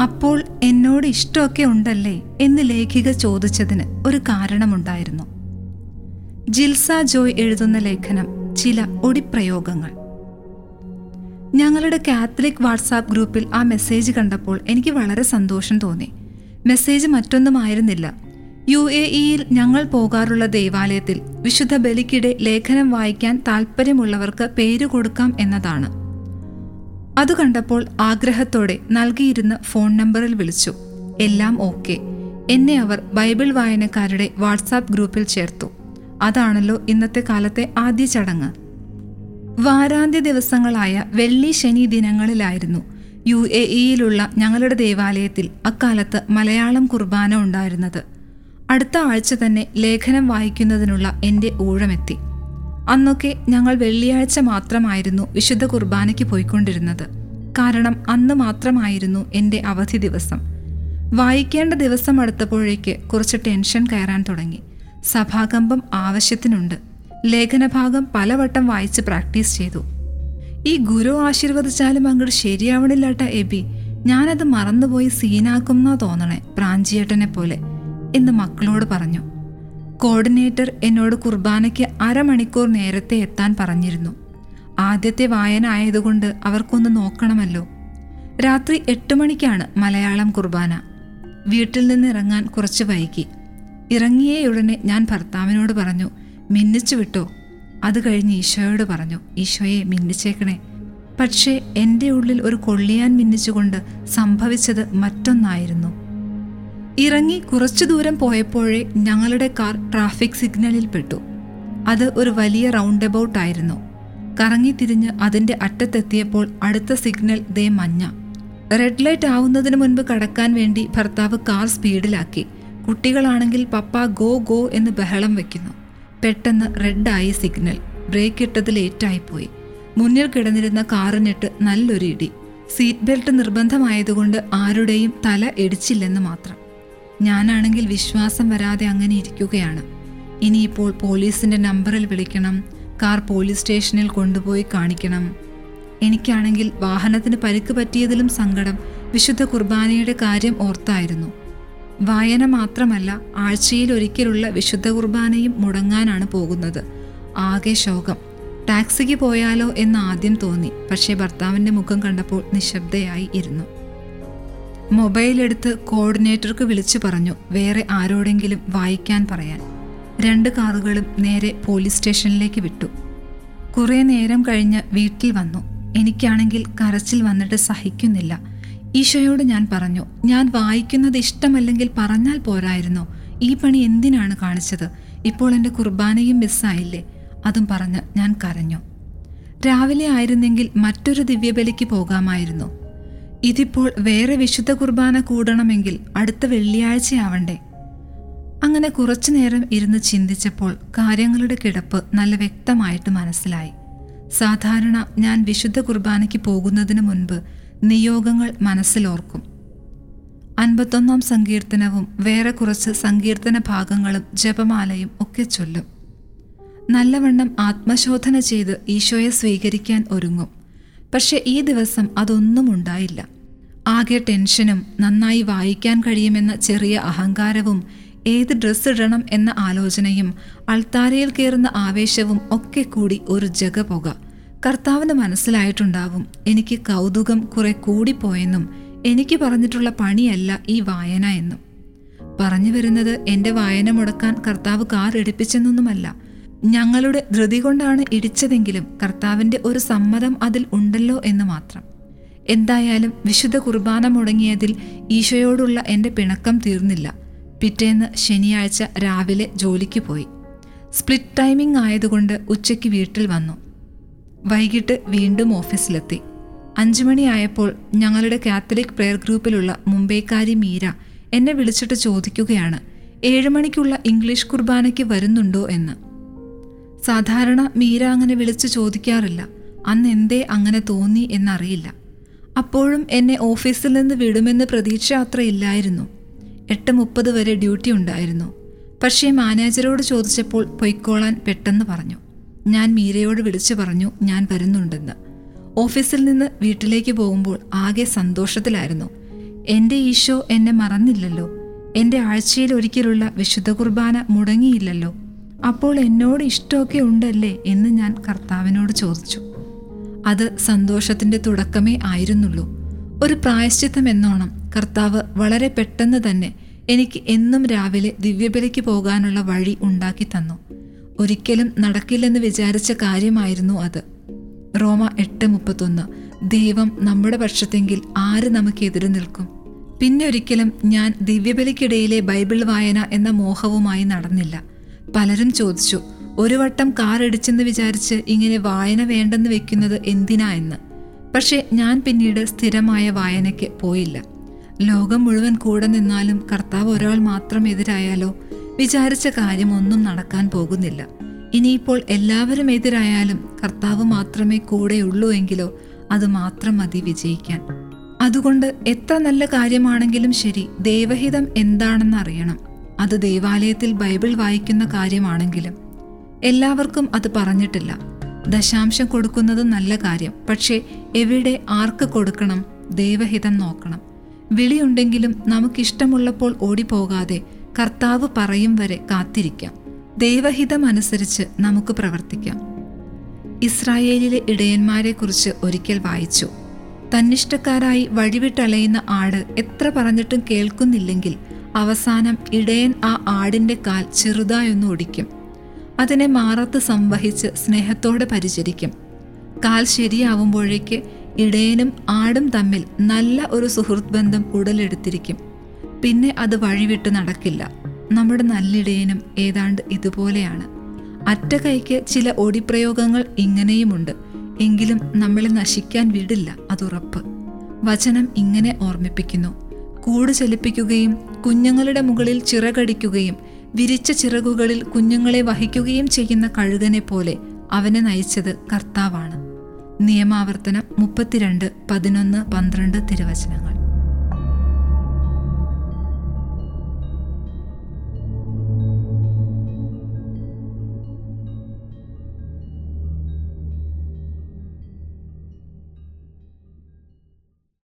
അപ്പോൾ എന്നോട് ഇഷ്ടമൊക്കെ ഉണ്ടല്ലേ എന്ന് ലേഖിക ചോദിച്ചതിന് ഒരു കാരണമുണ്ടായിരുന്നു ജിൽസ ജോയ് എഴുതുന്ന ലേഖനം ചില ഒടിപ്രയോഗങ്ങൾ ഞങ്ങളുടെ കാത്തലിക് വാട്സാപ്പ് ഗ്രൂപ്പിൽ ആ മെസ്സേജ് കണ്ടപ്പോൾ എനിക്ക് വളരെ സന്തോഷം തോന്നി മെസ്സേജ് മറ്റൊന്നുമായിരുന്നില്ല യു എ ഇയിൽ ഞങ്ങൾ പോകാറുള്ള ദേവാലയത്തിൽ വിശുദ്ധ ബലിക്കിടെ ലേഖനം വായിക്കാൻ താല്പര്യമുള്ളവർക്ക് പേര് കൊടുക്കാം എന്നതാണ് അത് കണ്ടപ്പോൾ ആഗ്രഹത്തോടെ നൽകിയിരുന്ന ഫോൺ നമ്പറിൽ വിളിച്ചു എല്ലാം ഓക്കെ എന്നെ അവർ ബൈബിൾ വായനക്കാരുടെ വാട്സാപ്പ് ഗ്രൂപ്പിൽ ചേർത്തു അതാണല്ലോ ഇന്നത്തെ കാലത്തെ ആദ്യ ചടങ്ങ് വാരാന്ത്യ ദിവസങ്ങളായ വെള്ളി ശനി ദിനങ്ങളിലായിരുന്നു യു എ ഇയിലുള്ള ഞങ്ങളുടെ ദേവാലയത്തിൽ അക്കാലത്ത് മലയാളം കുർബാന ഉണ്ടായിരുന്നത് അടുത്ത ആഴ്ച തന്നെ ലേഖനം വായിക്കുന്നതിനുള്ള എൻ്റെ ഊഴമെത്തി അന്നൊക്കെ ഞങ്ങൾ വെള്ളിയാഴ്ച മാത്രമായിരുന്നു വിശുദ്ധ കുർബാനയ്ക്ക് പോയിക്കൊണ്ടിരുന്നത് കാരണം അന്ന് മാത്രമായിരുന്നു എൻ്റെ അവധി ദിവസം വായിക്കേണ്ട ദിവസം അടുത്തപ്പോഴേക്ക് കുറച്ച് ടെൻഷൻ കയറാൻ തുടങ്ങി സഭാകമ്പം ആവശ്യത്തിനുണ്ട് ലേഖനഭാഗം പലവട്ടം വായിച്ച് പ്രാക്ടീസ് ചെയ്തു ഈ ഗുരു ആശീർവദിച്ചാലും അങ്ങോട്ട് ശരിയാവണില്ലാട്ട എബി ഞാനത് മറന്നുപോയി സീനാക്കുന്നാ തോന്നണേ പ്രാഞ്ചിയേട്ടനെ പോലെ എന്ന് മക്കളോട് പറഞ്ഞു കോർഡിനേറ്റർ എന്നോട് കുർബാനയ്ക്ക് അരമണിക്കൂർ നേരത്തെ എത്താൻ പറഞ്ഞിരുന്നു ആദ്യത്തെ വായന ആയതുകൊണ്ട് അവർക്കൊന്ന് നോക്കണമല്ലോ രാത്രി എട്ട് മണിക്കാണ് മലയാളം കുർബാന വീട്ടിൽ നിന്ന് ഇറങ്ങാൻ കുറച്ച് വൈകി ഇറങ്ങിയയുടനെ ഞാൻ ഭർത്താവിനോട് പറഞ്ഞു മിന്നിച്ചു വിട്ടോ അത് കഴിഞ്ഞ് ഈശോയോട് പറഞ്ഞു ഈശോയെ മിന്നിച്ചേക്കണേ പക്ഷേ എൻ്റെ ഉള്ളിൽ ഒരു കൊള്ളിയാൻ മിന്നിച്ചുകൊണ്ട് സംഭവിച്ചത് മറ്റൊന്നായിരുന്നു ഇറങ്ങി കുറച്ചു ദൂരം പോയപ്പോഴേ ഞങ്ങളുടെ കാർ ട്രാഫിക് സിഗ്നലിൽ പെട്ടു അത് ഒരു വലിയ റൗണ്ട് എബൌട്ട് ആയിരുന്നു കറങ്ങിത്തിരിഞ്ഞ് അതിൻ്റെ അറ്റത്തെത്തിയപ്പോൾ അടുത്ത സിഗ്നൽ ദേ മഞ്ഞ റെഡ് ലൈറ്റ് ആവുന്നതിന് മുൻപ് കടക്കാൻ വേണ്ടി ഭർത്താവ് കാർ സ്പീഡിലാക്കി കുട്ടികളാണെങ്കിൽ പപ്പ ഗോ ഗോ എന്ന് ബഹളം വെക്കുന്നു പെട്ടെന്ന് റെഡായി സിഗ്നൽ ബ്രേക്ക് ഇട്ടത് ലേറ്റായിപ്പോയി മുന്നിൽ കിടന്നിരുന്ന കാറിനിട്ട് നല്ലൊരു ഇടി സീറ്റ് ബെൽറ്റ് നിർബന്ധമായതുകൊണ്ട് ആരുടെയും തല ഇടിച്ചില്ലെന്ന് മാത്രം ഞാനാണെങ്കിൽ വിശ്വാസം വരാതെ അങ്ങനെ ഇരിക്കുകയാണ് ഇനിയിപ്പോൾ പോലീസിന്റെ നമ്പറിൽ വിളിക്കണം കാർ പോലീസ് സ്റ്റേഷനിൽ കൊണ്ടുപോയി കാണിക്കണം എനിക്കാണെങ്കിൽ വാഹനത്തിന് പരിക്ക് പറ്റിയതിലും സങ്കടം വിശുദ്ധ കുർബാനയുടെ കാര്യം ഓർത്തായിരുന്നു വായന മാത്രമല്ല ആഴ്ചയിൽ ഒരിക്കലുള്ള വിശുദ്ധ കുർബാനയും മുടങ്ങാനാണ് പോകുന്നത് ആകെ ശോകം ടാക്സിക്ക് പോയാലോ എന്ന് ആദ്യം തോന്നി പക്ഷേ ഭർത്താവിൻ്റെ മുഖം കണ്ടപ്പോൾ നിശബ്ദയായി ഇരുന്നു മൊബൈൽ എടുത്ത് കോർഡിനേറ്റർക്ക് വിളിച്ചു പറഞ്ഞു വേറെ ആരോടെങ്കിലും വായിക്കാൻ പറയാൻ രണ്ട് കാറുകളും നേരെ പോലീസ് സ്റ്റേഷനിലേക്ക് വിട്ടു കുറേ നേരം കഴിഞ്ഞ് വീട്ടിൽ വന്നു എനിക്കാണെങ്കിൽ കരച്ചിൽ വന്നിട്ട് സഹിക്കുന്നില്ല ഈശോയോട് ഞാൻ പറഞ്ഞു ഞാൻ വായിക്കുന്നത് ഇഷ്ടമല്ലെങ്കിൽ പറഞ്ഞാൽ പോരായിരുന്നോ ഈ പണി എന്തിനാണ് കാണിച്ചത് ഇപ്പോൾ എൻ്റെ കുർബാനയും മിസ്സായില്ലേ അതും പറഞ്ഞ് ഞാൻ കരഞ്ഞു രാവിലെ ആയിരുന്നെങ്കിൽ മറ്റൊരു ദിവ്യബലിക്ക് പോകാമായിരുന്നു ഇതിപ്പോൾ വേറെ വിശുദ്ധ കുർബാന കൂടണമെങ്കിൽ അടുത്ത വെള്ളിയാഴ്ചയാവണ്ടേ അങ്ങനെ കുറച്ചു നേരം ഇരുന്ന് ചിന്തിച്ചപ്പോൾ കാര്യങ്ങളുടെ കിടപ്പ് നല്ല വ്യക്തമായിട്ട് മനസ്സിലായി സാധാരണ ഞാൻ വിശുദ്ധ കുർബാനയ്ക്ക് പോകുന്നതിന് മുൻപ് നിയോഗങ്ങൾ മനസ്സിലോർക്കും അൻപത്തൊന്നാം സങ്കീർത്തനവും വേറെ കുറച്ച് സങ്കീർത്തന ഭാഗങ്ങളും ജപമാലയും ഒക്കെ ചൊല്ലും നല്ലവണ്ണം ആത്മശോധന ചെയ്ത് ഈശോയെ സ്വീകരിക്കാൻ ഒരുങ്ങും പക്ഷെ ഈ ദിവസം അതൊന്നും ഉണ്ടായില്ല ആകെ ടെൻഷനും നന്നായി വായിക്കാൻ കഴിയുമെന്ന ചെറിയ അഹങ്കാരവും ഏത് ഡ്രസ്സ് ഇടണം എന്ന ആലോചനയും അൾത്താരയിൽ കയറുന്ന ആവേശവും ഒക്കെ കൂടി ഒരു ജഗപുക കർത്താവിന് മനസ്സിലായിട്ടുണ്ടാവും എനിക്ക് കൗതുകം കുറെ കൂടിപ്പോയെന്നും എനിക്ക് പറഞ്ഞിട്ടുള്ള പണിയല്ല ഈ വായന എന്നും പറഞ്ഞു വരുന്നത് എൻ്റെ വായന മുടക്കാൻ കർത്താവ് കാർ ഇടിപ്പിച്ചെന്നൊന്നുമല്ല ഞങ്ങളുടെ ധൃതി കൊണ്ടാണ് ഇടിച്ചതെങ്കിലും കർത്താവിൻ്റെ ഒരു സമ്മതം അതിൽ ഉണ്ടല്ലോ എന്ന് മാത്രം എന്തായാലും വിശുദ്ധ കുർബാന മുടങ്ങിയതിൽ ഈശോയോടുള്ള എൻ്റെ പിണക്കം തീർന്നില്ല പിറ്റേന്ന് ശനിയാഴ്ച രാവിലെ ജോലിക്ക് പോയി സ്പ്ലിറ്റ് ടൈമിംഗ് ആയതുകൊണ്ട് ഉച്ചയ്ക്ക് വീട്ടിൽ വന്നു വൈകിട്ട് വീണ്ടും ഓഫീസിലെത്തി അഞ്ചു മണിയായപ്പോൾ ഞങ്ങളുടെ കാത്തലിക് പ്രെയർ ഗ്രൂപ്പിലുള്ള മുംബൈക്കാരി മീര എന്നെ വിളിച്ചിട്ട് ചോദിക്കുകയാണ് ഏഴ് മണിക്കുള്ള ഇംഗ്ലീഷ് കുർബാനയ്ക്ക് വരുന്നുണ്ടോ എന്ന് സാധാരണ മീര അങ്ങനെ വിളിച്ചു ചോദിക്കാറില്ല അന്ന് എന്തേ അങ്ങനെ തോന്നി എന്നറിയില്ല അപ്പോഴും എന്നെ ഓഫീസിൽ നിന്ന് വിടുമെന്ന് പ്രതീക്ഷ അത്രയില്ലായിരുന്നു എട്ട് മുപ്പത് വരെ ഡ്യൂട്ടി ഉണ്ടായിരുന്നു പക്ഷേ മാനേജരോട് ചോദിച്ചപ്പോൾ പൊയ്ക്കോളാൻ പെട്ടെന്ന് പറഞ്ഞു ഞാൻ മീരയോട് വിളിച്ചു പറഞ്ഞു ഞാൻ വരുന്നുണ്ടെന്ന് ഓഫീസിൽ നിന്ന് വീട്ടിലേക്ക് പോകുമ്പോൾ ആകെ സന്തോഷത്തിലായിരുന്നു എൻ്റെ ഈശോ എന്നെ മറന്നില്ലല്ലോ എൻ്റെ ആഴ്ചയിൽ ഒരിക്കലുള്ള വിശുദ്ധ കുർബാന മുടങ്ങിയില്ലല്ലോ അപ്പോൾ എന്നോട് ഇഷ്ടമൊക്കെ ഉണ്ടല്ലേ എന്ന് ഞാൻ കർത്താവിനോട് ചോദിച്ചു അത് സന്തോഷത്തിൻ്റെ തുടക്കമേ ആയിരുന്നുള്ളൂ ഒരു പ്രായശ്ചിത്തം എന്നോണം കർത്താവ് വളരെ പെട്ടെന്ന് തന്നെ എനിക്ക് എന്നും രാവിലെ ദിവ്യബലിക്ക് പോകാനുള്ള വഴി ഉണ്ടാക്കി തന്നു ഒരിക്കലും നടക്കില്ലെന്ന് വിചാരിച്ച കാര്യമായിരുന്നു അത് റോമ എട്ട് മുപ്പത്തൊന്ന് ദൈവം നമ്മുടെ പക്ഷത്തെങ്കിൽ ആര് നമുക്ക് എതിര് നിൽക്കും പിന്നെ ഒരിക്കലും ഞാൻ ദിവ്യബലിക്കിടയിലെ ബൈബിൾ വായന എന്ന മോഹവുമായി നടന്നില്ല പലരും ചോദിച്ചു ഒരു വട്ടം കാർ ഇടിച്ചെന്ന് വിചാരിച്ച് ഇങ്ങനെ വായന വേണ്ടെന്ന് വെക്കുന്നത് എന്തിനാ എന്ന് പക്ഷേ ഞാൻ പിന്നീട് സ്ഥിരമായ വായനയ്ക്ക് പോയില്ല ലോകം മുഴുവൻ കൂടെ നിന്നാലും കർത്താവ് ഒരാൾ മാത്രം എതിരായാലോ വിചാരിച്ച കാര്യം ഒന്നും നടക്കാൻ പോകുന്നില്ല ഇനിയിപ്പോൾ എല്ലാവരും എതിരായാലും കർത്താവ് മാത്രമേ കൂടെയുള്ളൂ എങ്കിലോ അത് മാത്രം മതി വിജയിക്കാൻ അതുകൊണ്ട് എത്ര നല്ല കാര്യമാണെങ്കിലും ശരി ദൈവഹിതം എന്താണെന്ന് അറിയണം അത് ദൈവാലയത്തിൽ ബൈബിൾ വായിക്കുന്ന കാര്യമാണെങ്കിലും എല്ലാവർക്കും അത് പറഞ്ഞിട്ടില്ല ദശാംശം കൊടുക്കുന്നത് നല്ല കാര്യം പക്ഷേ എവിടെ ആർക്ക് കൊടുക്കണം ദൈവഹിതം നോക്കണം വിളിയുണ്ടെങ്കിലും നമുക്കിഷ്ടമുള്ളപ്പോൾ ഓടിപ്പോകാതെ കർത്താവ് പറയും വരെ കാത്തിരിക്കാം ദൈവഹിതം അനുസരിച്ച് നമുക്ക് പ്രവർത്തിക്കാം ഇസ്രായേലിലെ ഇടയന്മാരെക്കുറിച്ച് ഒരിക്കൽ വായിച്ചു തന്നിഷ്ടക്കാരായി വഴിവിട്ടലയുന്ന ആട് എത്ര പറഞ്ഞിട്ടും കേൾക്കുന്നില്ലെങ്കിൽ അവസാനം ഇടയൻ ആ ആടിന്റെ കാൽ ചെറുതായൊന്ന് ഒടിക്കും അതിനെ മാറത്ത് സംവഹിച്ച് സ്നേഹത്തോടെ പരിചരിക്കും കാൽ ശരിയാവുമ്പോഴേക്ക് ഇടയനും ആടും തമ്മിൽ നല്ല ഒരു സുഹൃത്ത് ബന്ധം ഉടലെടുത്തിരിക്കും പിന്നെ അത് വഴിവിട്ട് നടക്കില്ല നമ്മുടെ നല്ലിടയനും ഏതാണ്ട് ഇതുപോലെയാണ് അറ്റ കൈക്ക് ചില ഒടിപ്രയോഗങ്ങൾ ഇങ്ങനെയുമുണ്ട് എങ്കിലും നമ്മളെ നശിക്കാൻ വിടില്ല അതുറപ്പ് വചനം ഇങ്ങനെ ഓർമ്മിപ്പിക്കുന്നു കൂട് ചലിപ്പിക്കുകയും കുഞ്ഞുങ്ങളുടെ മുകളിൽ ചിറകടിക്കുകയും വിരിച്ച ചിറകുകളിൽ കുഞ്ഞുങ്ങളെ വഹിക്കുകയും ചെയ്യുന്ന കഴുകനെ പോലെ അവനെ നയിച്ചത് കർത്താവാണ് നിയമാവർത്തനം മുപ്പത്തിരണ്ട് പതിനൊന്ന് പന്ത്രണ്ട് തിരുവചനങ്ങൾ